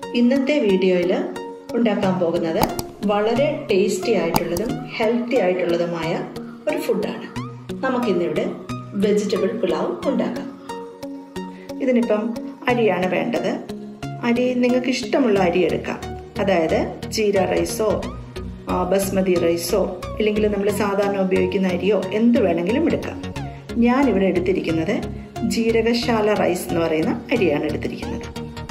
ഇന്നത്തെ വീഡിയോയിൽ ഉണ്ടാക്കാൻ പോകുന്നത് വളരെ ടേസ്റ്റി ആയിട്ടുള്ളതും ഹെൽത്തി ആയിട്ടുള്ളതുമായ ഒരു ഫുഡാണ് നമുക്കിന്നിവിടെ വെജിറ്റബിൾ പുലാവ് ഉണ്ടാക്കാം ഇതിനിപ്പം അരിയാണ് വേണ്ടത് അരി നിങ്ങൾക്ക് ഇഷ്ടമുള്ള അരി എടുക്കാം അതായത് ജീര റൈസോ ബസ്മതി റൈസോ അല്ലെങ്കിൽ നമ്മൾ സാധാരണ ഉപയോഗിക്കുന്ന അരിയോ എന്ത് വേണമെങ്കിലും എടുക്കാം ഞാനിവിടെ എടുത്തിരിക്കുന്നത് ജീരകശാല റൈസ് എന്ന് പറയുന്ന അരിയാണ് എടുത്തിരിക്കുന്നത്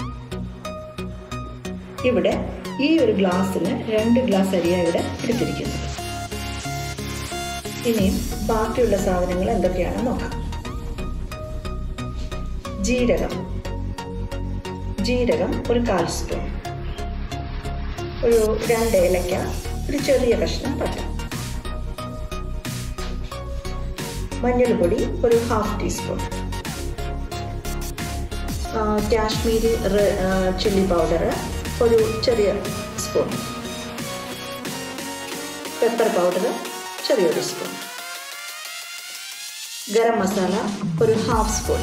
ഇവിടെ ഈ ഒരു ഗ്ലാസ്സിന് രണ്ട് ഗ്ലാസ് അരിയാണ് ഇവിടെ എടുത്തിരിക്കുന്നത് ഇനിയും ബാക്കിയുള്ള സാധനങ്ങൾ എന്തൊക്കെയാണെന്ന് നോക്കാം ജീരകം ജീരകം ഒരു കാൽ സ്പൂൺ ഒരു രണ്ട് ഏലക്ക ഒരു ചെറിയ കഷ്ണം പട്ട മഞ്ഞൾപ്പൊടി ഒരു half teaspoon Kashmiri chilli powder ഒരു ചെറിയ സ്പൂൺ പെപ്പർ പൗഡർ ചെറിയൊരു സ്പൂൺ ഗരം മസാല ഒരു ഹാഫ് സ്പൂൺ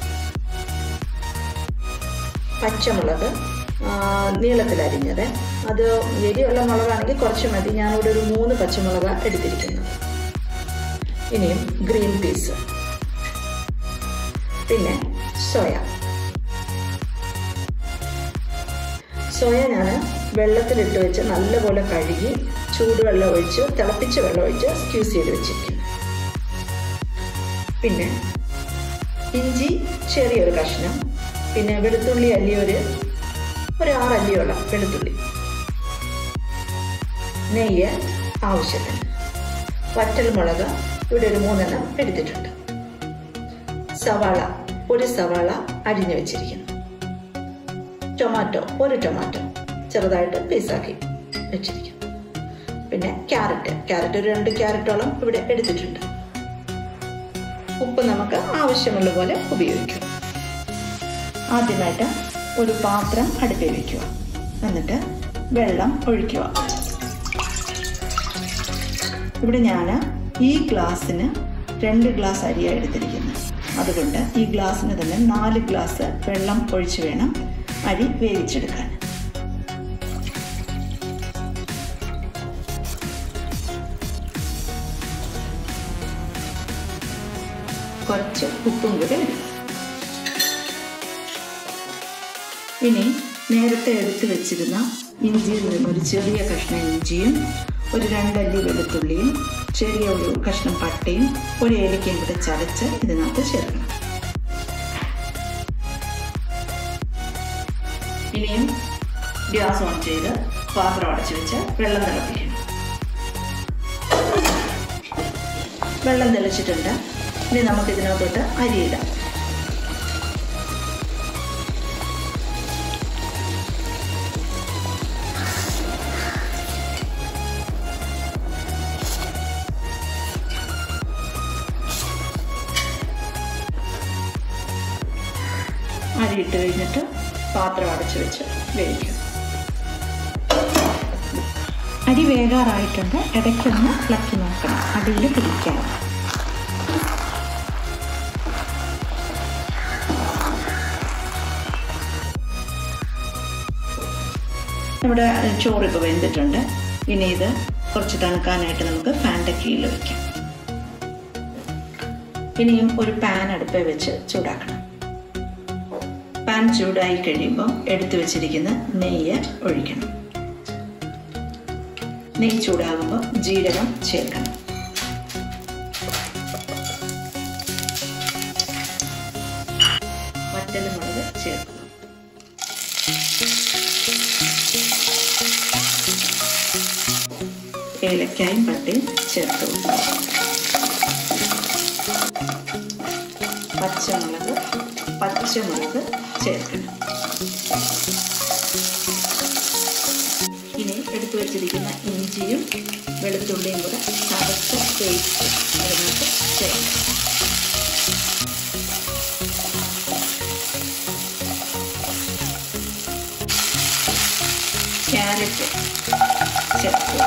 പച്ചമുളക് നീളത്തിൽ അരിഞ്ഞത് അത് എരിയുള്ള മുളകാണെങ്കിൽ കുറച്ച് മതി ഞാനിവിടെ ഒരു മൂന്ന് പച്ചമുളക് എടുത്തിരിക്കുന്നു ഇനിയും ഗ്രീൻ പീസ് പിന്നെ സോയ സോയ ഞാൻ വെള്ളത്തിലിട്ട് വെച്ച് നല്ലപോലെ കഴുകി ചൂടുവെള്ളം ഒഴിച്ച് തിളപ്പിച്ച വെള്ളം ഒഴിച്ച് സ്ക്യൂസ് ചെയ്ത് വെച്ചിരിക്കുന്നു പിന്നെ ഇഞ്ചി ചെറിയൊരു കഷ്ണം പിന്നെ വെളുത്തുള്ളി അല്ലി ഒരു ഒരു ആറ് അല്ലിയോളം വെളുത്തുള്ളി നെയ്യ് ആവശ്യത്തിന് വറ്റൽ മുളക് ഇവിടെ ഒരു മൂന്നെണ്ണം എടുത്തിട്ടുണ്ട് സവാള ഒരു സവാള അരിഞ്ഞു വെച്ചിരിക്കുന്നു ടൊമാറ്റോ ഒരു ടൊമാറ്റോ ചെറുതായിട്ട് പീസാക്കി വെച്ചിരിക്കുന്നു പിന്നെ ക്യാരറ്റ് ക്യാരറ്റ് ഒരു രണ്ട് ക്യാരറ്റോളം ഇവിടെ എടുത്തിട്ടുണ്ട് ഉപ്പ് നമുക്ക് ആവശ്യമുള്ള പോലെ ഉപയോഗിക്കും ആദ്യമായിട്ട് ഒരു പാത്രം അടുപ്പിൽ വയ്ക്കുക എന്നിട്ട് വെള്ളം ഒഴിക്കുക ഇവിടെ ഞാൻ ഈ ഗ്ലാസ്സിന് രണ്ട് ഗ്ലാസ് അരിയാണ് എടുത്തിരിക്കുന്നത് അതുകൊണ്ട് ഈ ഗ്ലാസ്സിന് തന്നെ നാല് ഗ്ലാസ് വെള്ളം ഒഴിച്ച് വേണം അരി വേവിച്ചെടുക്കാൻ കുറച്ച് ഉപ്പും കൂടി ഇടുക ഇനി നേരത്തെ എടുത്തു വെച്ചിരുന്ന ഇഞ്ചിയിൽ നിന്ന് ഒരു ചെറിയ കഷ്ണം ഇഞ്ചിയും ഒരു രണ്ടല്ലി വെളുത്തുള്ളിയും ചെറിയ ഒരു കഷ്ണം പട്ടയും ഒരു ഏലക്കയും കൂടെ ചതച്ച് ഇതിനകത്ത് ചേർക്കണം ഇനിയും ഗ്യാസ് ഓൺ ചെയ്ത് പാത്രം അടച്ചു വെച്ച് വെള്ളം തിളപ്പിക്കണം വെള്ളം തിളച്ചിട്ടുണ്ട് ഇനി നമുക്ക് ഇതിനകത്തോട്ട് അരിയിടാം അരിയിട്ട് കഴിഞ്ഞിട്ട് പാത്രം അടച്ചു വെച്ച് വേവിക്കും അരി വേകാറായിട്ടുണ്ട് ഇടയ്ക്കൊന്ന് ഇളക്കി നോക്കണം അടിയിൽ പിടിക്കാൻ ഇവിടെ ചോറ് ഇപ്പോൾ വെന്തിട്ടുണ്ട് ഇനി ഇത് കുറച്ച് തണുക്കാനായിട്ട് നമുക്ക് ഫാൻ്റെ കീഴിൽ വയ്ക്കാം ഇനിയും ഒരു പാൻ അടുപ്പേ വെച്ച് ചൂടാക്കണം പാൻ ചൂടായി കഴിയുമ്പോൾ എടുത്തു വെച്ചിരിക്കുന്ന നെയ്യ് ഒഴിക്കണം നെയ്യ് ചൂടാകുമ്പോൾ ജീരകം ചേർക്കണം വറ്റൽമുളക് ചേർക്കണം ഏലക്കായും പട്ടയും ചേർത്ത് പച്ചമുളക് പച്ചമുളക് ചേർക്കണം ഇനി എടുത്തു വച്ചിരിക്കുന്ന ഇഞ്ചിയും വെളുത്തുള്ളിയും കൂടെ ചതച്ച പേസ്റ്റ് അതിനകത്ത് ചേർക്കണം ക്യാരറ്റ് ചേർക്കുക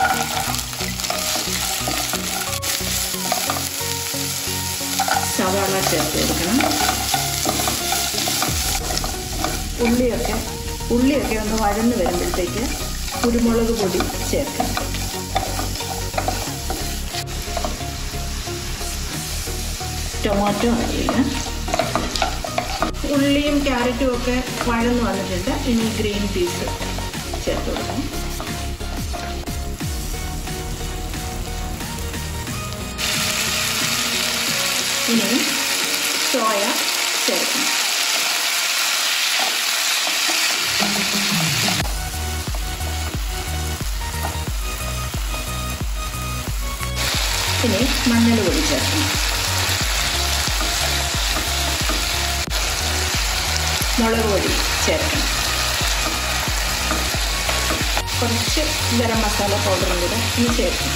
സവാള ചേർത്ത് കൊടുക്കണം ഉള്ളിയൊക്കെ ഉള്ളിയൊക്കെ ഒന്ന് വഴന്ന് വരുമ്പോഴത്തേക്ക് കുരുമുളക് പൊടി ചേർക്കണം ടൊമാറ്റോ ആഡ് ചെയ്യാം ഉള്ളിയും ക്യാരറ്റും ഒക്കെ വഴന്ന് വന്നിട്ടുണ്ട് ഇനി ഗ്രീൻ പീസ് ചേർത്ത് കൊടുക്കണം ഇനി സോയ ചേർക്കണം ഇനി മഞ്ഞൾ പൊടി ചേർക്കണം മുളക് പൊടി ചേർക്കണം കുറച്ച് ഗരം മസാല പൗഡറും കൂടെ ഇനി ചേർക്കണം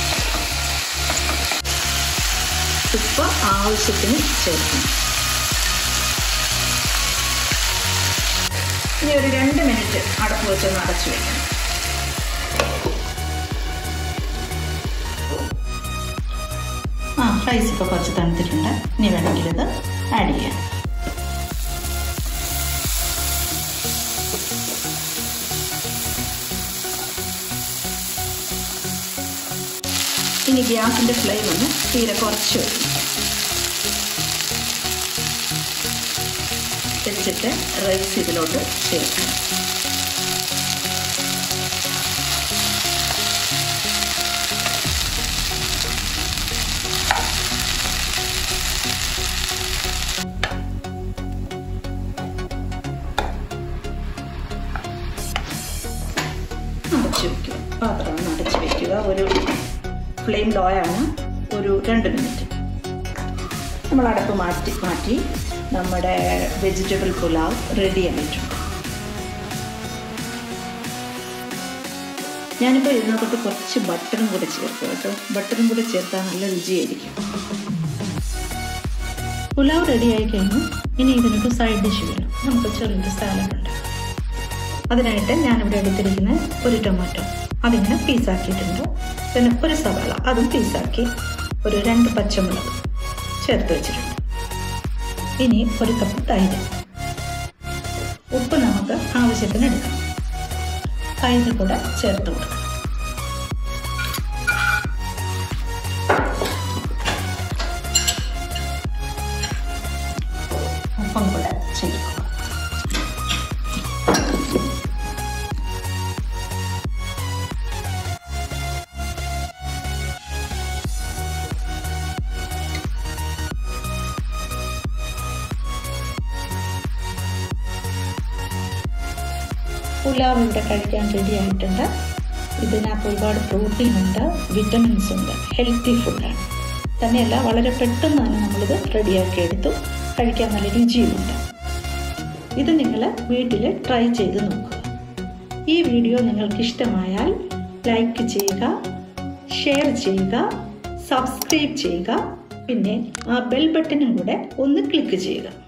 ഉപ്പ് ആവശ്യത്തിന് ചേർക്കണം ഇനി ഒരു രണ്ട് മിനിറ്റ് അടപ്പ് വെച്ചൊന്ന് അടച്ചു വെക്കണം ആ റൈസ് ഇപ്പോൾ കുറച്ച് തണുത്തിട്ടുണ്ട് ഇനി വേണമെങ്കിൽ ഇത് ആഡ് ചെയ്യാം ഇനി ഗ്യാസിൻ്റെ ഫ്ലെയിം ഒന്ന് തീരെ കുറച്ച് വെച്ചിട്ട് റൈസ് ഇതിലോട്ട് ചേർക്കണം അടച്ചു വയ്ക്കുക പാത്രം ഒന്ന് അടച്ചു വയ്ക്കുക ഒരു ഫ്ലെയിം ലോ ആണ് ഒരു രണ്ട് മിനിറ്റ് നമ്മൾ അടപ്പ് മാറ്റി മാറ്റി നമ്മുടെ വെജിറ്റബിൾ പുലാവ് റെഡി ആയിട്ടുണ്ട് ഞാനിപ്പോൾ ഇതിനകത്തോട്ട് കുറച്ച് ബട്ടറും കൂടെ ചേർക്കും കേട്ടോ ബട്ടറും കൂടെ ചേർത്താൽ നല്ല രുചിയായിരിക്കും പുലാവ് റെഡി ആയി കഴിഞ്ഞു ഇനി ഇതിനൊരു സൈഡ് ഡിഷ് വേണം നമുക്ക് ചെറിയൊരു സാലഡ് ഉണ്ട് അതിനായിട്ട് ഞാനിവിടെ എടുത്തിരിക്കുന്ന ഒരു ടൊമാറ്റോ അതിങ്ങനെ പീസാക്കിയിട്ടുണ്ട് പിന്നെ ഒരു സവാള അതും പീസാക്കി ഒരു രണ്ട് പച്ചമുളക് ചേർത്ത് വെച്ചിട്ടുണ്ട് ഇനി ഒരു കപ്പ് തൈര് ഉപ്പ് നമുക്ക് ആവശ്യത്തിന് എടുക്കാം തൈര് കൂടെ ചേർത്ത് കൊടുക്കാം ഉപ്പും കൂടെ ചേർക്കുക പുലാവ് ഇവിടെ കഴിക്കാൻ റെഡി ആയിട്ടുണ്ട് ഇതിനകത്ത് ഒരുപാട് പ്രോട്ടീൻ ഉണ്ട് വിറ്റമിൻസ് ഉണ്ട് ഹെൽത്തി ഫുഡാണ് തന്നെയല്ല വളരെ പെട്ടെന്ന് തന്നെ നമ്മളിത് റെഡിയാക്കി എടുത്തു കഴിക്കാൻ നല്ല രുചിയുമുണ്ട് ഇത് നിങ്ങൾ വീട്ടിൽ ട്രൈ ചെയ്ത് നോക്കുക ഈ വീഡിയോ നിങ്ങൾക്ക് ഇഷ്ടമായാൽ ലൈക്ക് ചെയ്യുക ഷെയർ ചെയ്യുക സബ്സ്ക്രൈബ് ചെയ്യുക പിന്നെ ആ ബെൽ ബട്ടണും കൂടെ ഒന്ന് ക്ലിക്ക് ചെയ്യുക